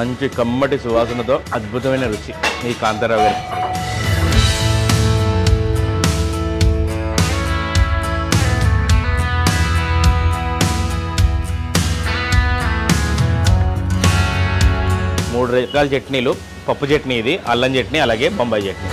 మంచి కమ్మటి సువాసనతో అద్భుతమైన రుచి ఈ కాంతారావు గారి మూడు రకాల చట్నీలు పప్పు చట్నీ ఇది అల్లం చట్నీ అలాగే బొంబాయి చట్నీ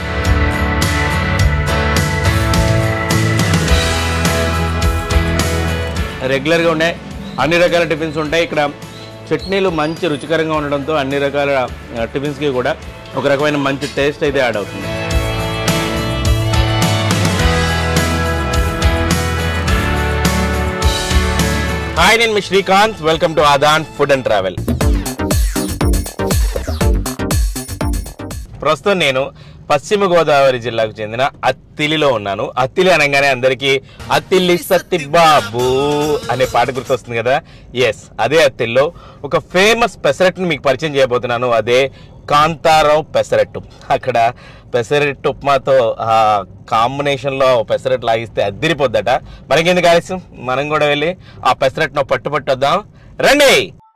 రెగ్యులర్గా ఉండే అన్ని రకాల టిఫిన్స్ ఉంటాయి ఇక్కడ చట్నీలు మంచి రుచికరంగా ఉండడంతో అన్ని రకాల ఆ, టిఫిన్స్కి కూడా ఒక రకమైన మంచి టేస్ట్ అయితే యాడ్ అవుతుంది హాయ్ నేను మీ Srikanth welcome to Aadhan food and travel ప్రస్తుతం నేను పశ్చిమ గోదావరి జిల్లాకు చెందిన అత్తిలిలో ఉన్నాను అత్తిలి అనగానే అందరికీ అత్తిల్లి సత్తిబాబు అనే పాట గుర్తొస్తుంది కదా ఎస్ అదే అత్తిల్లో ఒక ఫేమస్ పెసరట్టుని మీకు పరిచయం చేయబోతున్నాను అదే కాంతారావు పెసరట్టు అక్కడ పెసరట్టు ఉప్మాతో ఆ కాంబినేషన్లో పెసరట్టు లాగిస్తే అద్దిరిపోద్దట మనకెందుకు ఆలస్యం మనం కూడా వెళ్ళి ఆ పెసరట్టును పట్టుపట్టొద్దాం రండి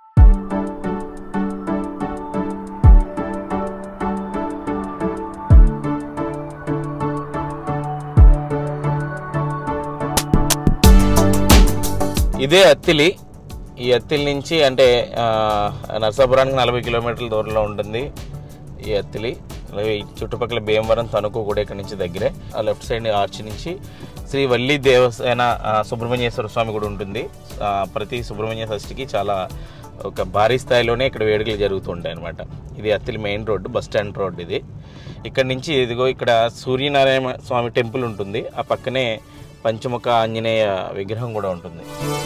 ఇదే అత్తిలి ఈ అత్తిలి నుంచి అంటే ఆ, నరసాపురానికి నలభై కిలోమీటర్ల దూరంలో ఉంటుంది ఈ అత్తిలి అలాగే ఈ చుట్టుపక్కల భీమవరం తణుకు కూడా ఇక్కడ నుంచి దగ్గరే ఆ లెఫ్ట్ సైడ్ ఆర్చ్ నుంచి శ్రీ వల్లి దేవసేన ఆ, సుబ్రహ్మణ్యేశ్వర స్వామి కూడా ఉంటుంది ఆ, ప్రతి సుబ్రహ్మణ్య షష్ఠికి చాలా ఒక భారీ స్థాయిలోనే ఇక్కడ వేడుకలు జరుగుతుంటాయి అనమాట ఇది Attili main road bus stand road ఇది ఇక్కడ నుంచి ఇదిగో ఇక్కడ సూర్యనారాయణ స్వామి టెంపుల్ ఉంటుంది ఆ పక్కనే పంచముఖ ఆంజనేయ విగ్రహం కూడా ఉంటుంది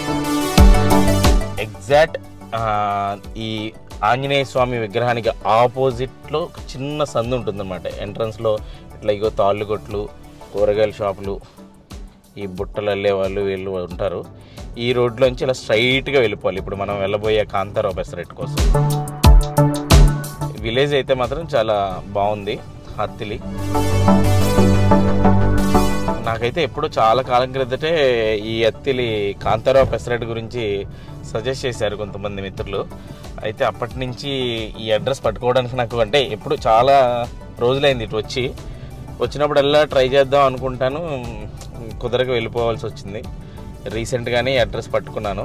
ఎగ్జాక్ట్ ఆ, ఈ ఆంజనేయ స్వామి విగ్రహానికి ఆపోజిట్లో ఒక చిన్న సందు ఉంటుందన్నమాట ఎంట్రన్స్లో ఇట్లా ఇగో తాళ్ళుగొట్లు కూరగాయల షాపులు ఈ బుట్టలు అల్లే వాళ్ళు వీళ్ళు ఉంటారు ఈ రోడ్లోంచి ఇలా స్ట్రైట్గా వెళ్ళిపోవాలి ఇప్పుడు మనం వెళ్ళబోయే కాంతారావు పెసరెట్ కోసం విలేజ్ అయితే మాత్రం చాలా బాగుంది హత్తిలి నాకైతే ఎప్పుడో చాలా కాలం క్రితటే ఈ అత్తిలి కాంతారావు పెసరెట్ గురించి సజెస్ట్ చేశారు కొంతమంది మిత్రులు అయితే అప్పటి నుంచి ఈ అడ్రస్ పట్టుకోవడానికి నాకు అంటే ఎప్పుడు చాలా రోజులైంది ఇటు వచ్చి వచ్చినప్పుడల్లా ట్రై చేద్దాం అనుకుంటాను కుదరక వెళ్ళిపోవాల్సి వచ్చింది రీసెంట్గానే ఈ అడ్రస్ పట్టుకున్నాను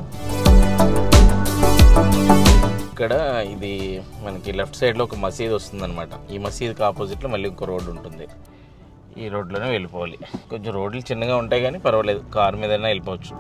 ఇక్కడ ఇది మనకి లెఫ్ట్ సైడ్లో ఒక మసీద్ వస్తుందన్నమాట ఈ మసీద్కి ఆపోజిట్లో మళ్ళీ ఇంకో రోడ్డు ఉంటుంది ఈ రోడ్లోనే వెళ్ళిపోవాలి కొంచెం రోడ్లు చిన్నగా ఉంటాయి కానీ పర్వాలేదు కారు మీదైనా వెళ్ళిపోవచ్చు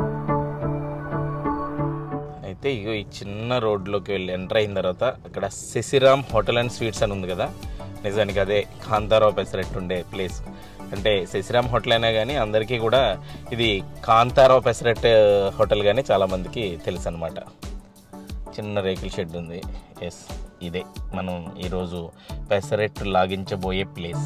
అయితే ఇగో ఈ చిన్న రోడ్లోకి వెళ్ళి ఎంటర్ అయిన తర్వాత అక్కడ శశిరామ్ హోటల్ అండ్ స్వీట్స్ అని ఉంది కదా నిజానికి అదే కాంతారావు పెసరెట్ ఉండే ప్లేస్ అంటే శశిరామ్ హోటల్ అయినా కానీ అందరికీ కూడా ఇది కాంతారావు పెసరెట్ హోటల్ కానీ చాలామందికి తెలుసు అనమాట చిన్న రేకుల షెడ్ ఉంది ఎస్ ఇదే మనం ఈరోజు పెసరెట్ లాగించబోయే ప్లేస్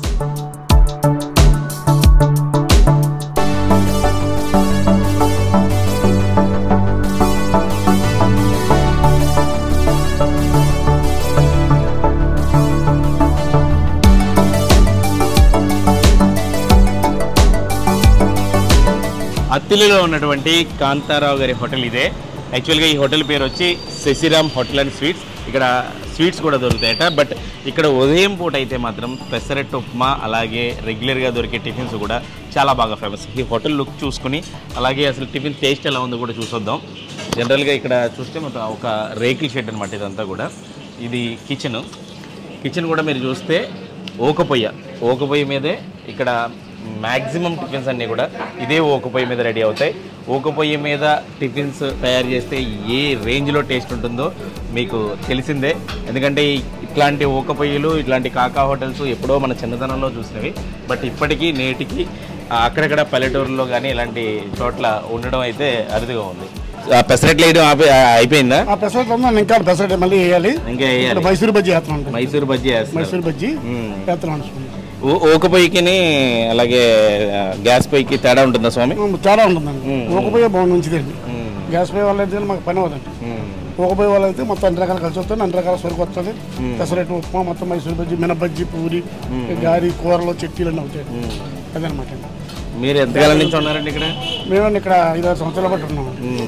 అత్తిలిలో ఉన్నటువంటి కాంతారావు గారి హోటల్ ఇదే యాక్చువల్గా ఈ హోటల్ పేరు వచ్చి శశిరామ్ హోటల్ అండ్ స్వీట్స్ ఇక్కడ స్వీట్స్ కూడా దొరుకుతాయట బట్ ఇక్కడ ఉదయం పూట అయితే మాత్రం పెసరట్టు ఉప్మా అలాగే రెగ్యులర్గా దొరికే టిఫిన్స్ కూడా చాలా బాగా ఫేమస్ ఈ హోటల్ లుక్ చూసుకుని అలాగే అసలు టిఫిన్ టేస్ట్ ఎలా ఉందో కూడా చూసొద్దాం జనరల్గా ఇక్కడ చూస్తే మొత్తం ఒక రేకుల షెడ్ అనమాట ఇదంతా కూడా ఇది కిచెన్ కిచెన్ కూడా మీరు చూస్తే ఓక పొయ్య ఓక పొయ్యి మీదే ఇక్కడ మ్యాక్సిమం టిఫిన్స్ అన్నీ కూడా ఇదే ఓక పొయ్యి మీద రెడీ అవుతాయి ఓక పొయ్యి మీద టిఫిన్స్ తయారు చేస్తే ఏ రేంజ్లో టేస్ట్ ఉంటుందో మీకు తెలిసిందే ఎందుకంటే ఈ- ఇట్లాంటి ఓక పొయ్యిలు ఇట్లాంటి కాకా హోటల్స్ ఎప్పుడో మన చిన్నతనంలో చూసినవి బట్ ఇప్పటికీ నేటికి ఆ, అక్కడక్కడ పల్లెటూరులో కానీ ఇలాంటి చోట్ల ఉండడం అయితే అరుదుగా ఉంది పెసరెట్లు వేయడం ఆపి అయిపోయిందా ఆ పెసరట్ ఉందని ఇంకా పెసరట్ మళ్ళీ వేయాలి ఇంకా వేయాలి ఇక్కడ మైసూరు బజ్జీ వేస్తున్నాం అండి. మైసూర్ బజ్జీ వేస్తున్నారు మైసూరు బజ్జీ మ్మ్. వేస్తున్నాం స్వామి. ఓ- ఓక పొయ్యికిని అలాగే ఆ, గ్యాస్ పొయ్యికి తేడా ఉంటుందా స్వామి మ్మ్, చాలా ఉంటుందండి మ్మ్. ఊకపోయే బాగుంది మంచిదండి మ్మ్. గ్యాస్ పోయే వాళ్ళు అయితే మాకు పని అవ్వదండి మ్మ్. ఊకపోయే వాళ్ళు అయితే మొత్తం అన్ని రకాలు కలిసి వస్తుంది అన్ని రకాల సరుకు వస్తుంది మ్మ్. పెసరట్టు ఉప్మా మొత్తం మైసూరు బజ్జీ మినబజ్జీ పూరి గారి కూరలు చట్నీలు అన్నీ అవుతాయి మ్మ్. అదనమాట అండి మీరు ఎంతకాలం నుంచి ఉన్నారండి ఇక్కడ మేము ఇక్కడ ఐదారు సంవత్సరాల బట్టి ఉన్నాం మ్మ్.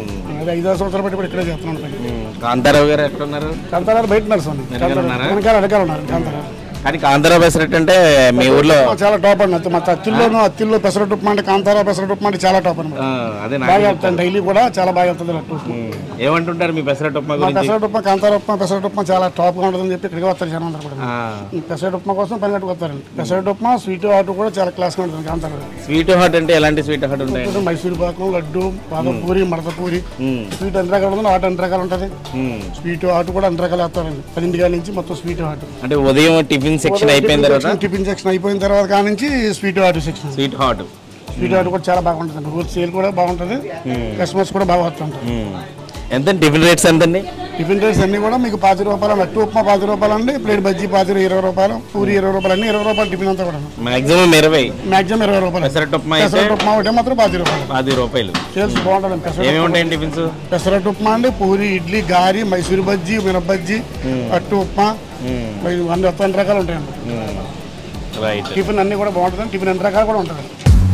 అది ఐదు ఆరు సంవత్సరాలు బట్టి కూడా ఇక్కడే చేస్తున్నాను పని ఉమ్, కాంతారావు గారు ఎక్కడున్నారు కాంతారావు బయట ఉన్నారు స్వామి వెనకాల ఉన్నారా? వెనకాల వెనకాల ఉన్నారు కాంతారావు కానీ కాంతారావు పెసరట్టు అంటే మీ ఊర్లో చాలా టాప్ అండి మా అత్తిల్లోనూ అత్తిల్లో పెసరట్టు ఉప్మా అంటే కాంతారావు పెసరట్టు ఉప్మా అంటే చాలా టాప్ అనమాట ఆ, అదే నాకు బాగా వెళ్తాను డైలీ కూడా చాలా బాగా వెళ్తుంది అట్టు ఉమ్, ఏమంటుంటారు మీ పెసరట్టు ఉప్మా మా గురించి పెసరట్టు ఉప్మా కాంతారావు ఉప్మా పెసరట్టు ఉప్మా చాలా టాప్ గా ఉంటుందని చెప్పి ఇక్కడికి వస్తారు జనం అందరూ కూడా ఆ, ఈ పెసరట్టు ఉప్మా కోసం పని కట్టుకొస్తారండి పెసరట్టు ఉప్మా స్వీట్ హాట్ కూడా చాలా క్లాస్ గా ఉంటుంది కాంతారావు స్వీట్ హాట్ అంటే ఎలాంటి స్వీట్ హాట్ ఉంటాయి ఇప్పుడు మైసూరు పాకం లడ్డు పాదం పూరి మడత పూరి ఉమ్, స్వీట్ అన్ని రకాలు ఉంటుంది హాట్ అన్ని రకాలు ఉంటుంది ఉమ్. స్వీట్ హాట్ కూడా అన్ని రకాలు వేస్తారండి పదింటి కాడ నుంచి మొత్తం స్వీట్ హాట్ అంటే ఉదయం టిఫిన్ సెక్షన్ అయిపోయిన తర్వాత టిఫిన్ సెక్షన్ అయిపోయిన తర్వాత కాడ నుంచి sweet hot section sweet hot sweet hot కూడా చాలా బాగుంటుంది రోజు సేల్ కూడా బాగుంటుంది కస్టమర్స్ కూడా బాగా వస్తుంటారు ఎంత టిఫిన్ రేట్స్ ఎంతండి టిఫిన్ రేట్స్ అన్ని కూడా మీకు పాతి రూపాయలు అట్టు ఉప్మా పాతి రూపాయలు అండి ప్లేట్ బజ్జీ పాతి ఇరవై రూపాయలు పూరి ఇరవై రూపాయలు అన్ని ఇరవై రూపాయలు టిఫిన్ అంతా కూడా మాక్సిమం ఇరవై మాక్సిమం ఇరవై రూపాయలు పెసరట్టు ఉప్మా అయితే పెసరట్టు ఉప్మా ఒకటే మాత్రం పాతి రూపాయలు పది రూపాయలు సేల్స్ బాగుంటుంది పెసరట్టు ఏమేమి ఉంటాయండి టిఫిన్స్ పెసరట్టు ఉప్మా అండి పూరి ఇడ్లీ గారి మైసూరు బజ్జీ మినపజ్జీ అట్టు ఉప్మా మరి అన్ని అన్ని రకాలు ఉంటాయండి రైట్ టిఫిన్ అన్ని కూడా బాగుంటుంది టిఫిన్ అన్ని రకాలు కూడా ఉంటుంది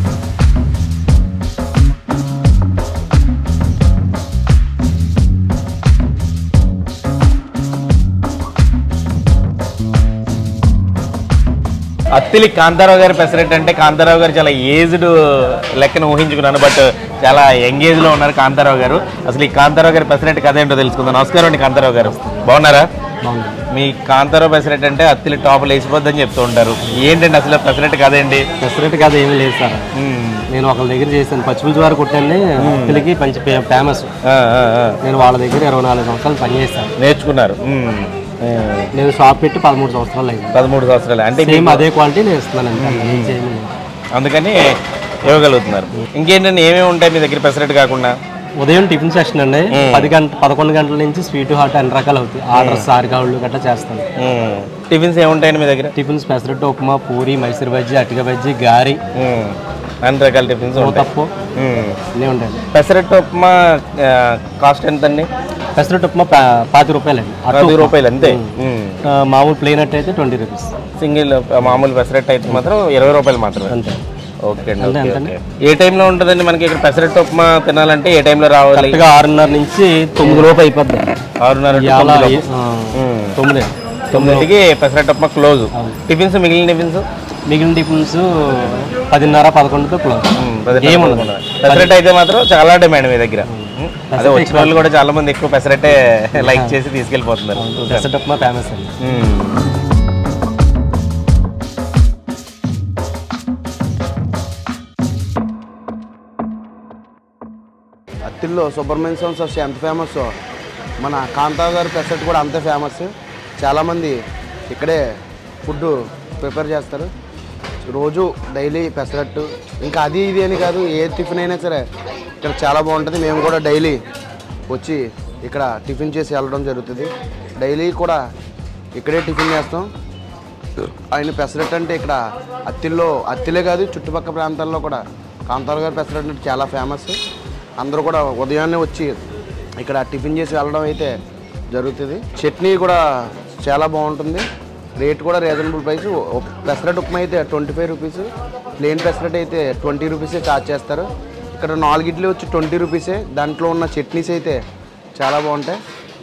అత్తిలి కాంతారావు గారి పెసరెట్ అంటే కాంతారావు గారు చాలా ఏజ్డ్ లెక్కన ఊహించుకున్నాను బట్ చాలా యంగ్ ఏజ్ లో ఉన్నారు కాంతారావు గారు అసలు ఈ కాంతారావు గారి పెసరెట్ కథ ఏంటో తెలుసుకుందాం నమస్కారం అండి కాంతారావు గారు బాగున్నారా మీ కాంతారావు పెసరెట్ అంటే అత్తిలి టాప్ లేచిపోద్దని చెప్తూ ఉంటారు ఏంటండి అసలు పెసరెట్ కథ ఏంటి పెసరెట్ కాదు ఏమీ లేదు సార్ నేను ఒకళ్ళ దగ్గర చేశాను పచ్చిపులుసు వారు కొట్టాను పిల్లకి మంచి ఫే- ఫేమస్ ఆ, ఆ, ఆ. నేను వాళ్ళ దగ్గర ఇరవై నాలుగు సంవత్సరాలు పనిచేస్తాను నేర్చుకున్నారు మ్మ్. నేను షాప్ పెట్టి పదమూడు సంవత్సరాలు అయింది పదమూడు సంవత్సరాలు అంటే సేమ్ అదే క్వాలిటీ నేను ఇస్తున్నాను అంతే ఏం చేయను నేను. అందుకని ఇవ్వగలుగుతున్నారు ఇంకేంటండి ఏమేమి ఉంటాయి మీ దగ్గర పెసరెట్ కాకుండా ఉదయం టిఫిన్ సెషన్ అండి పది గంట పదకొండు గంటల నుంచి స్వీట్ హాట్ అన్ని రకాలు అవుతాయి ఆర్డర్స్ ఆరికాళ్ళు గట్రా చేస్తాను మ్మ్. టిఫిన్స్ ఏముంటాయండి మీ దగ్గర టిఫిన్స్ పెసరెట్ ఉప్మా పూరి మైసూర్ బజ్జీ అటిక బజ్జీ గారి మ్మ్. అన్ని రకాల టిఫిన్స్ ఉంటాయి తప్పు మ్మ్. అన్నీ ఉంటాయండి పెసరట్టు ఉప్మా ఆ, కాస్ట్ ఎంత అండి పెసరెట్ ఉప్మా పా- పాతి రూపాయలండి అటు పది రూపాయలు అంతే మ్మ్. ఆ, మామూలు ప్లేన్ అట్ అయితే ట్వంటీ రూపీస్ సింగిల్ ఆ, మామూలు పెసరట్టు అయితే మాత్రం ఇరవై రూపాయలు మాత్రమే అంతే ఓకే అండి అంతే, ఓకే, అంతే. ఓకే. ఏ టైంలో ఉంటుందండి మనకి ఇక్కడ పెసరట్టు ఉప్మా తినాలంటే ఏ టైంలో రావాలి కరెక్ట్గా ఆరున్నర నుంచి తొమ్మిది లోపు అయిపోద్ది ఆరున్నర to ఇవాళ తొమ్మిది లోపు. ఆ, మ్మ్. తొమ్మిది తొమ్మిదింటికి పెసరట్టు ఉప్మా క్లోజ్ టిఫిన్స్ మిగిలిన టిఫిన్స్ మిగిలిన టిఫిన్స్ పదిన్నర పదకొండుతో క్లోజ్ ఏముండదు పెసరట్టు అయితే మాత్రం చాలా డిమాండ్ మీ దగ్గర అదే వచ్చిన వాళ్ళు కూడా చాలా మంది ఎక్కువ పెసరట్టే లైక్ చేసి తీసుకెళ్ళిపోతున్నారు పెసరెట్ ఉప్మా ఫేమస్ అండి మ్మ్. అత్తిల్లో సుబ్రహ్మణ్య స్వామి సస్య ఎంత ఫేమస్ మన కాంతారావు గారి పెసరట్ కూడా అంతే ఫేమస్ చాలామంది ఇక్కడే ఫుడ్ ప్రిపేర్ చేస్తారు రోజు డైలీ పెసరట్టు ఇంకా అది ఇది అని కాదు ఏ టిఫిన్ అయినా సరే ఇక్కడ చాలా బాగుంటుంది మేము కూడా డైలీ వచ్చి ఇక్కడ టిఫిన్ చేసి వెళ్ళడం జరుగుతుంది డైలీ కూడా ఇక్కడే టిఫిన్ చేస్తాం ఆయన పెసరట్టు అంటే ఇక్కడ అత్తిల్లో అత్తిలే కాదు చుట్టుపక్కల ప్రాంతాల్లో కూడా కాంతారావు గారి పెసరట్టు అంటే చాలా ఫేమస్ అందరూ కూడా ఉదయాన్నే వచ్చి ఇక్కడ టిఫిన్ చేసి వెళ్ళడం అయితే జరుగుతుంది చట్నీ కూడా చాలా బాగుంటుంది రేట్ కూడా రీజనబుల్ ప్రైస్ పెసరట్ ఉప్మా అయితే twenty five rupees plain pesarattu అయితే ట్వంటీ రూపీసే ఛార్జ్ చేస్తారు ఇక్కడ నాలుగు ఇడ్లీ వచ్చి ట్వంటీ రూపీసే దాంట్లో ఉన్న చట్నీస్ అయితే చాలా బాగుంటాయి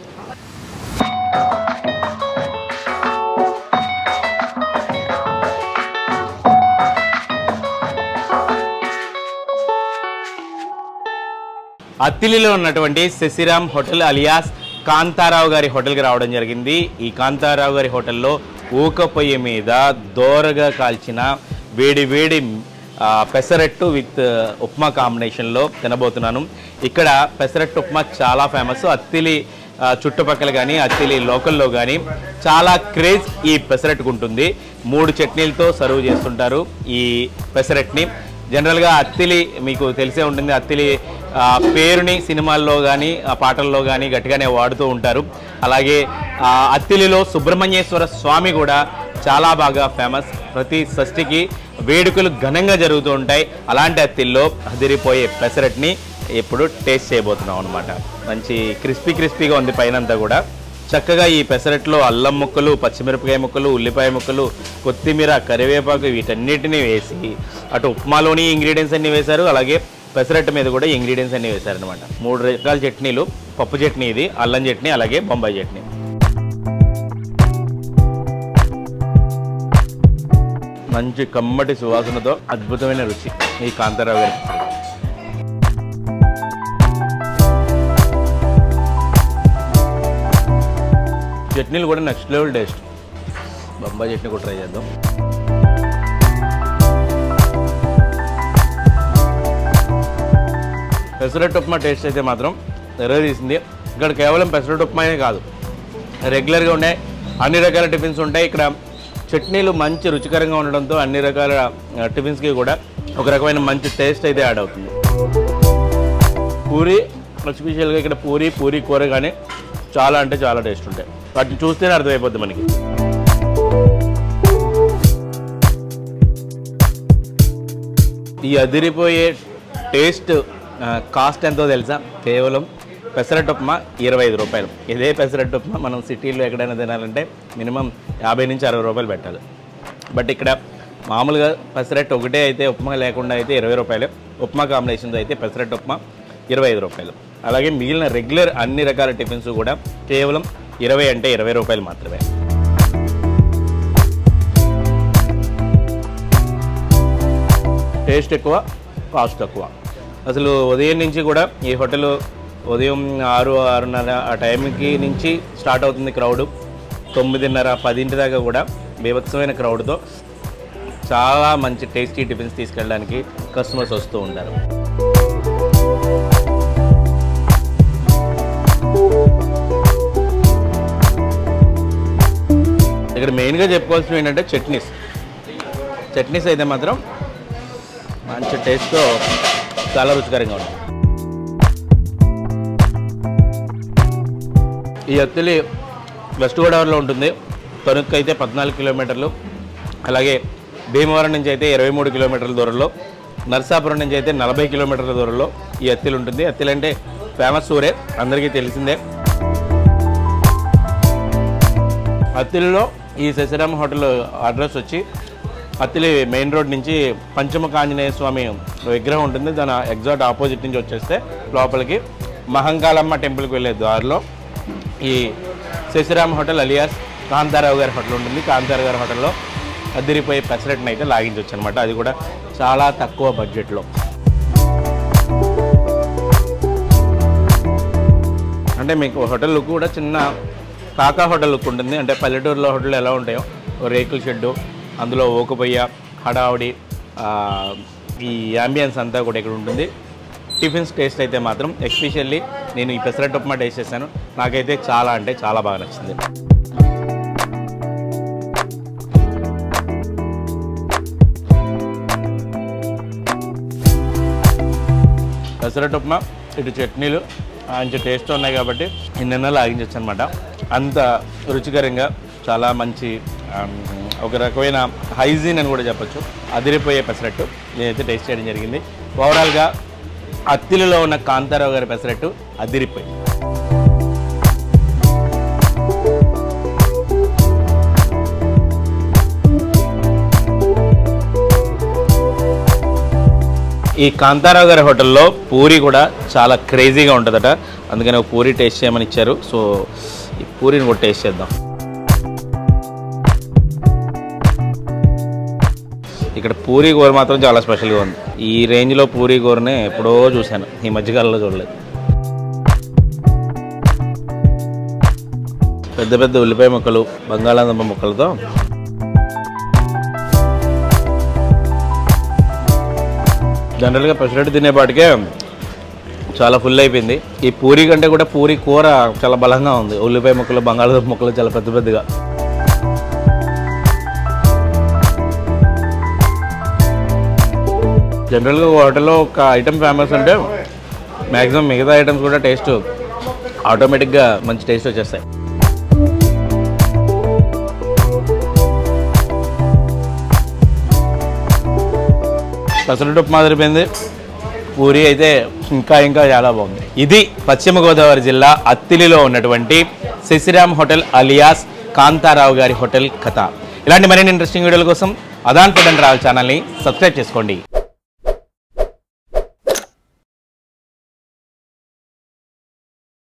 అత్తిలిలో ఉన్నటువంటి శశిరామ్ హోటల్ అలియాస్ కాంతారావు గారి హోటల్కి రావడం జరిగింది ఈ కాంతారావు గారి హోటల్లో ఊక పొయ్యి మీద దోరగా కాల్చిన వేడి వేడి ఆ, పెసరట్టు విత్ ఉప్మా కాంబినేషన్లో తినబోతున్నాను ఇక్కడ పెసరట్టు ఉప్మా చాలా ఫేమస్ అత్తిలి ఆ, చుట్టుపక్కల కానీ అత్తిలి లోకల్లో కానీ చాలా క్రేజ్ ఈ పెసరట్టుకు ఉంటుంది మూడు చట్నీలతో సర్వ్ చేస్తుంటారు ఈ పెసరట్ని జనరల్గా అత్తిలి మీకు తెలిసే ఉంటుంది అత్తిలి ఆ, పేరుని సినిమాల్లో కానీ పాటల్లో కానీ గట్టిగానే వాడుతూ ఉంటారు అలాగే ఆ, అత్తిలిలో సుబ్రహ్మణ్యేశ్వర స్వామి కూడా చాలా బాగా ఫేమస్ ప్రతి షష్ఠికి వేడుకలు ఘనంగా జరుగుతూ ఉంటాయి అలాంటి అత్తిల్లో అదిరిపోయే పెసరట్ని ఇప్పుడు టేస్ట్ చేయబోతున్నాం అనమాట మంచి క్రిస్పీ క్రిస్పీగా ఉంది పైనంతా కూడా చక్కగా ఈ పెసరట్లో అల్లం ముక్కలు పచ్చిమిరపకాయ ముక్కలు ఉల్లిపాయ ముక్కలు కొత్తిమీర కరివేపాకు వీటన్నిటిని వేసి అటు ఉప్మాలోని ఇంగ్రీడియంట్స్ అన్ని వేశారు అలాగే పెసరట్టు మీద కూడా ఇంగ్రీడియంట్స్ అన్నీ వేశారనమాట మూడు రకాల చట్నీలు పప్పు చట్నీ ఇది అల్లం చట్నీ అలాగే బొంబాయి చట్నీ మంచి కమ్మటి సువాసనతో అద్భుతమైన రుచి ఈ కాంతారావు గారి పచ్చడి. చట్నీలు కూడా next level taste Bombay chutney కూడా ట్రై చేద్దాం పెసరట్టు ఉప్మా టేస్ట్ అయితే మాత్రం ఎర్రదీసింది ఇక్కడ కేవలం పెసరట్టు ఉప్మానే కాదు రెగ్యులర్గా ఉండే అన్ని రకాల టిఫిన్స్ ఉంటాయి ఇక్కడ చట్నీలు మంచి రుచికరంగా ఉండడంతో అన్ని రకాల ఆ, టిఫిన్స్కి కూడా ఒక రకమైన మంచి టేస్ట్ అయితే యాడ్ అవుతుంది పూరి ఎస్పెషల్గా ఇక్కడ పూరి పూరి కూర కానీ చాలా అంటే చాలా టేస్ట్ ఉంటాయి వాటిని చూస్తేనే అర్థమైపోద్ది మనకి ఈ అదిరిపోయే టేస్ట్ ఆ, కాస్ట్ ఎంతో తెలుసా కేవలం పెసరట్టు ఉప్మా ఇరవై ఐదు రూపాయలు ఇదే పెసరట్టు ఉప్మా మనం సిటీలో ఎక్కడైనా తినాలంటే మినిమం యాభై నుంచి అరవై రూపాయలు పెట్టాలి బట్ ఇక్కడ మామూలుగా పెసరట్టు ఒకటే అయితే ఉప్మా లేకుండా అయితే ఇరవై రూపాయలు ఉప్మా కాంబినేషన్స్ అయితే పెసరట్టు ఉప్మా ఇరవై ఐదు రూపాయలు అలాగే మిగిలిన రెగ్యులర్ అన్ని రకాల టిఫిన్స్ కూడా కేవలం ఇరవై అంటే ఇరవై రూపాయలు మాత్రమే టేస్ట్ ఎక్కువ కాస్ట్ తక్కువ అసలు ఉదయం నుంచి కూడా ఈ హోటల్ ఉదయం ఆరు ఆరున్నర ఆ టైంకి నుంచి స్టార్ట్ అవుతుంది క్రౌడ్ తొమ్మిదిన్నర పదింటి దాకా కూడా బీభత్సమైన క్రౌడ్తో చాలా మంచి టేస్టీ టిఫిన్స్ తీసుకెళ్ళడానికి కస్టమర్స్ వస్తూ ఉంటారు ఇక్కడ మెయిన్గా చెప్పుకోవాల్సినవి ఏంటంటే చట్నీస్ చట్నీస్ అయితే మాత్రం మంచి టేస్ట్తో చాలా రుచికరంగా ఉంటుంది ఈ అత్తిలి వెస్ట్ గోదావరిలో ఉంటుంది తణుక్కు అయితే పద్నాలుగు కిలోమీటర్లు అలాగే భీమవరం నుంచి అయితే ఇరవై మూడు కిలోమీటర్ల దూరంలో నర్సాపురం నుంచి అయితే నలభై కిలోమీటర్ల దూరంలో ఈ అత్తిలి ఉంటుంది అత్తిలి అంటే ఫేమస్ ఊరే అందరికీ తెలిసిందే అత్తిలిలో ఈ శశిరామ హోటల్ అడ్రస్ వచ్చి అత్తిలి మెయిన్ రోడ్ నుంచి పంచముఖ ఆంజనేయ స్వామి విగ్రహం ఉంటుంది దాని ఎగ్జాక్ట్ ఆపోజిట్ నుంచి వచ్చేస్తే లోపలికి మహంకాళమ్మ టెంపుల్కి వెళ్ళే దారిలో ఈ శశిరామ్ హోటల్ అలియాస్ కాంతారావు గారి హోటల్ ఉంటుంది కాంతారావు గారి హోటల్లో అదిరిపోయి పెసరట్ని అయితే లాగించవచ్చు అనమాట అది కూడా చాలా తక్కువ బడ్జెట్లో అంటే మీకు హోటల్ లుక్ కూడా చిన్న కాకా హోటల్ లుక్ ఉంటుంది అంటే పల్లెటూరులో హోటల్ ఎలా ఉంటాయో ఓ రేకుల షెడ్డు అందులో ఓకపోయ్య హడావుడి ఆ, ఈ యాంబియన్స్ అంతా కూడా ఇక్కడ ఉంటుంది టిఫిన్స్ టేస్ట్ అయితే మాత్రం ఎస్పెషల్లీ నేను ఈ పెసరట్టు ఉప్మా టేస్ట్ చేశాను నాకైతే చాలా అంటే చాలా బాగా నచ్చింది పెసరట్టు ఉప్మా ఇటు చట్నీలు మంచి టేస్ట్ ఉన్నాయి కాబట్టి ఇన్నెన్నో లాగించవచ్చు అనమాట అంత రుచికరంగా చాలా మంచి ఆమ్, ఒక రకమైన హైజీన్ అని కూడా చెప్పొచ్చు అదిరిపోయే పెసరట్టు నేనైతే టేస్ట్ చేయడం జరిగింది ఓవరాల్గా అత్తిలిలో ఉన్న కాంతారావు గారి పెసరట్టు అదిరిపోయి ఈ కాంతారావు గారి హోటల్లో పూరి కూడా చాలా క్రేజీగా ఉంటుందట అందుకని ఒక పూరి టేస్ట్ చేయమని ఇచ్చారు సో ఈ పూరిని కూడా టేస్ట్ చేద్దాం ఇక్కడ పూరి కూర మాత్రం చాలా స్పెషల్గా ఉంది ఈ రేంజ్లో పూరి కూరని ఎప్పుడో చూశాను ఈ మధ్యకాలంలో చూడలేదు పెద్ద పెద్ద ఉల్లిపాయ ముక్కలు బంగాళాదుంప ముక్కలతో జనరల్గా పెసరట్టు తినేపాటికే చాలా ఫుల్ అయిపోయింది ఈ పూరి కంటే కూడా పూరి కూర చాలా బలంగా ఉంది ఉల్లిపాయ ముక్కలు బంగాళదుంప ముక్కలు చాలా పెద్ద పెద్దగా జనరల్గా హోటల్లో ఒక ఐటమ్ ఫేమస్ అంటే మ్యాక్సిమం మిగతా ఐటమ్స్ కూడా టేస్ట్ ఆటోమేటిక్గా మంచి టేస్ట్ వచ్చేస్తాయి పెసరట్టు ఉప్మా మాదిరిపోయింది పూరి అయితే ఇంకా ఇంకా చాలా బాగుంది ఇది పశ్చిమ గోదావరి జిల్లా అత్తిలిలో ఉన్నటువంటి శశిరామ్ హోటల్ అలియాస్ కాంతారావు గారి హోటల్ కథ ఇలాంటి మరిన్ని ఇంట్రెస్టింగ్ వీడియోల కోసం అదాన్ ఫుడ్ అండ్ ట్రావెల్ ఛానల్ని సబ్స్క్రైబ్ చేసుకోండి